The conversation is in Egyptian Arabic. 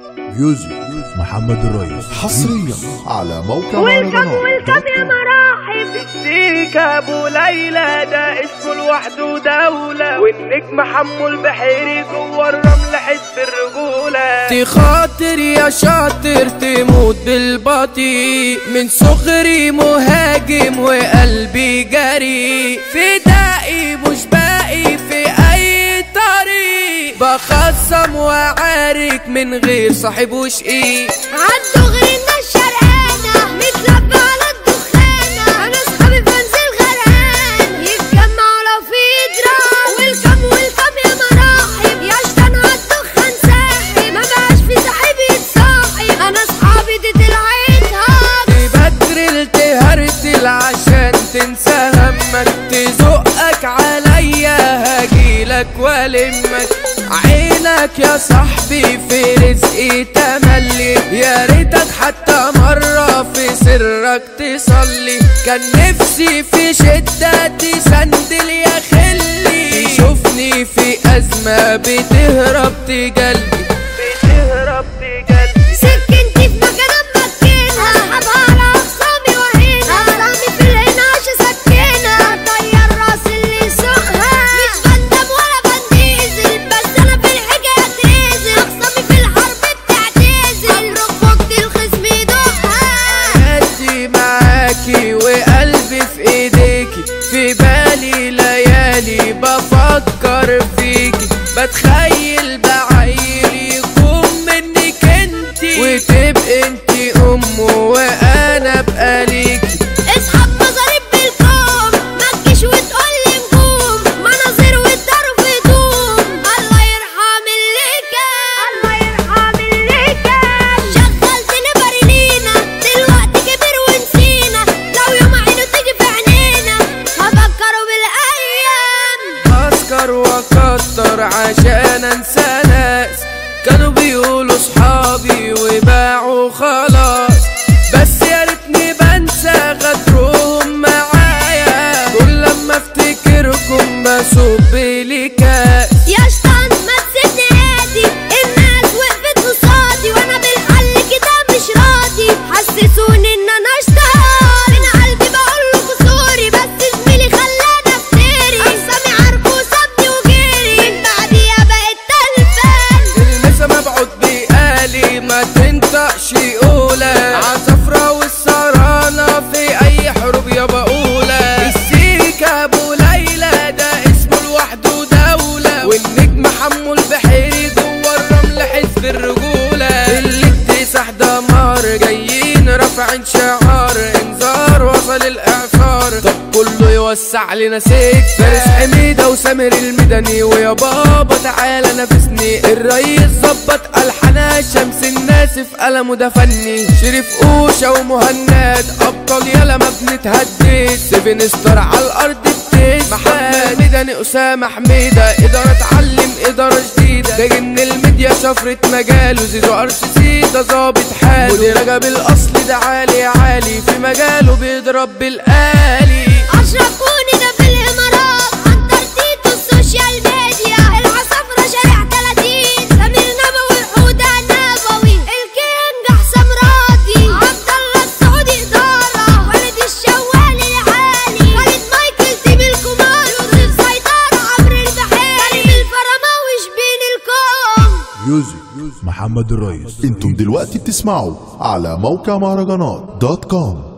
ميوزك محمد الريس حصريا على موقع ويلكم مهرجانات ويلكم يا مراحب السيك ابو ليلى ده اسمه لوحده دولة والنجم حمو البحيري جوه الرمل حزب الرجولة تخاطر يا شاطر تموت بالبطيء من صغري مهاجم وقلبي جري فدائي مش باقي في اي طريق بخصم وعارك من غير صاحب وشقي عالدغري الناس شرقانة متلبى على الدخانة أنا أصحابي في منزل غرقان يتجمعوا لو في إضراب ويلكم ويلكم يا مراحب يا شطان هالدخان ساحب ما بقاش في صاحب يتصاحب أنا أصحابي دي طلعتها تبدر تهرتل عشان تنسى همك تزقك عليا هجيلك والمك عينك يا صاحبي في رزقي تملي يا ريتك حتى مرة في سرك تصلي كان نفسي في شدة تسندل يا خلي تشوفني في أزمة بتهرب تجلي بتهرب تجلي سكنتي في مكان أمكنها أصحابها على أخصامي وهنا أخصامي في العناش سكنها طير راس اللي يسوقها مش بندم ولا بنديزل بس أنا في الحكاية اترزل أخصامي في الحرب بتعتزل ركبت الخصم يدوقها حياتي معاكي وقلبي في ايديكي في بالي ليالي بفكر فيكي بتخيل بعيل يكون منك انتي وتبقى انتي امه وانا ابقى ليكي اسحب مصاريف بالكوم ما تجيش وتقولي نجوم مناظر والدار في دوم الله يرحم اللي كان الله يرحم اللي كان شغلتني بارينينا دلوقتي كبر ونسينا لو يوم عينه تيجي في عينينا هفكروا بالايام اسكر واكتر عشان انسى ناس كانوا بيقولوا صحابي وباعوا خلاص بس يا ريتني بنسى غدرهم معايا كل لما افتكركم بصب لي كاس يا شطان ما تسيبني هادي الناس وقفت قصادي وانا بالحل كده مش راضي حسسوني ان انا شطان من قلبي بقول له سوري بس زميلي خلاني افتري اقسامي عارفه وسابني وجري من بعديها بقت تلفان المسا مبعوث بقالي ما تنطقش اولى عصفرة والسرانة في اي حروب يا بقولة السيك ابو ليلى ده اسمه لوحده دولة والنجم حمو البحيري جوه الرمل حزب الرجولة اللي اكتسح دمار جايين رافعين شعار انذار وصل الاعصار طب كله يوسع لنا سيك فارس حميدة وسامر المدني ويا بابا تعالى نافسني الرئيس ظبط الحنا شمس الناس في قلمه ده فني شريف اوشا ومهند ابطال يلا ما بنتهدد سيفن ستار على الارض بتثبت محمد مدني اسامه حميده اداره تعلم اداره جديده ده جن الميديا شفره مجاله زيزو ار سي سي ده ظابط حاله مدير رجب الاصلي ده عالي عالي في مجاله بيضرب بالآلي اشرفوني ده في الامارات عنتر تيتو السوشيال ميديا العصافرة شارع 30 سمير نبوي حودة نبوي الكينج حسام راضي عبد الله السعودي ادارة ولد الشوالي العالي خالد مايكل تيم الكومار يوسف سيطرة عمرو البحيري كريم الفرماوي شبين الكوم ميوزك محمد الريس انتم دلوقتي بتسمعوا على موقع مهرجانات دوت كوم